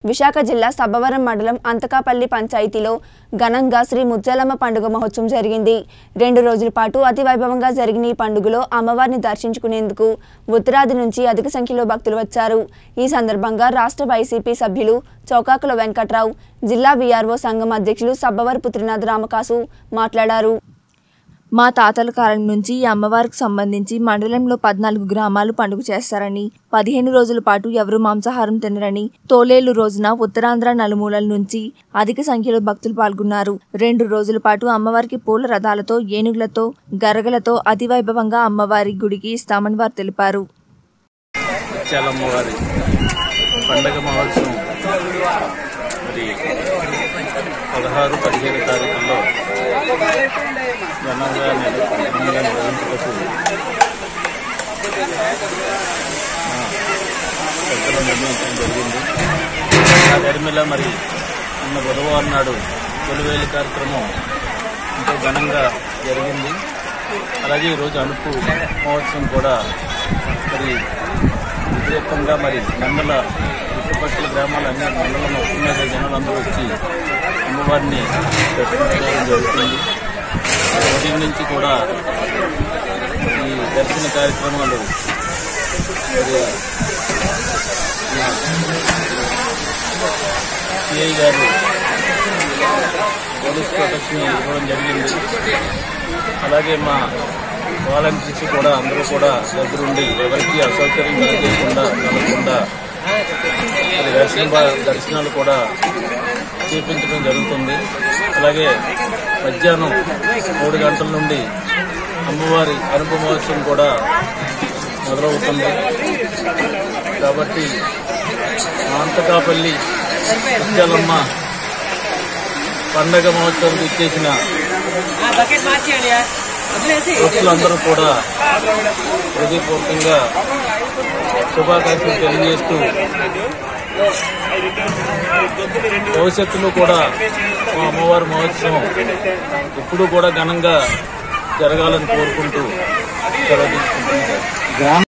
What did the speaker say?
విశాఖ జిల్లా సబ్బవరం మండలం అంతకాపల్లి పంచాయతీలో ఘనంగా శ్రీ ముత్యాలమ్మ పండుగ మహోత్సవం జరిగింది రెండు రోజుల పాటు అతి వైభవంగా జరిగిన ఈ పండుగలో అమ్మవారిని దర్శించుకునేందుకు ఉత్తరాది నుంచి అధిక సంఖ్యలో భక్తులు వచ్చారు ఈ సందర్భంగా రాష్ట్ర వైసీపీ సభ్యులు చౌకాకుల వెంకట్రావు జిల్లా వీఆర్ఓ సంఘం అధ్యక్షులు సబ్బవరపు త్రినాథ్ రామకాసు మాట్లాడారు మా తాతల కాలం నుంచి ఈ అమ్మవారికి సంబంధించి మండలంలో పద్నాలుగు గ్రామాలు పండుగ చేస్తారని పదిహేను రోజుల పాటు ఎవరు మాంసాహారం తినరని తోలేలు రోజున ఉత్తరాంధ్ర నలుమూలల నుంచి అధిక సంఖ్యలో భక్తులు పాల్గొన్నారు రెండు రోజుల పాటు అమ్మవారికి పూల రథాలతో ఏనుగులతో గరగలతో అతి వైభవంగా అమ్మవారి గుడికి ఇస్తామని వారు తెలిపారు ముత్యాలమ్మవారి పండగ మహోత్సవం మరి పదహారు పదిహేను తారీఖుల్లో ఘనంగా నిర్- ఘనంగా నిర్వహించుటకు మా పెద్దలు నిర్ణయించడం జరిగింది ఆ దరిమిల మరి నిన్న బుధవారం నాడు తొలివేలి కార్యక్రమం ఎంతో ఘనంగా జరిగింది అలాగే ఈరోజు అనుపు మహోత్సవం కూడా మరి విజయవంతంగా మరి మండల చుట్టుపక్కల గ్రామాలు అన్ని మండలం మొత్తం మీద జనాలందరూ వచ్చి అమ్మవారిని దర్శించుకోవడం జరుగుతుంది ఉదయం నుంచి కూడా ఈ దర్శన కార్యక్రమాలు మరి సిఐ గారు పోలీస్ ప్రొటెక్షన్ ఇవ్వడం జరిగింది అలాగే మా వాలంటీర్స్ కూడా అందరూ కూడా దగ్గరుండి ఎవరికి అసౌకర్యం కలగకుండా కలగకుండా మరి దర్శన దర్శనాలు కూడా చేపించడం జరుగుతుంది అలాగే మధ్యాహ్నం మూడు గంటల నుండి అమ్మవారి అనుపమోత్సవం కూడా మొదలవుతుంది కాబట్టి మా అంతకాపల్లి ముత్యాలమ్మ పండగ మహోత్సవం ఇచ్చేసిన బకెట్ మార్చేయండి వదిలేసి భక్తులందరూ కూడా హృదయపూర్వకంగా శుభాకాంక్షలు తెలియజేస్తూ భవిష్యత్తులో కూడా మా అమ్మవారి మహోత్సవం ఎప్పుడూ కూడా ఘనంగా జరగాలని కోరుకుంటూ సెలవు తీసుకుంటున్నాను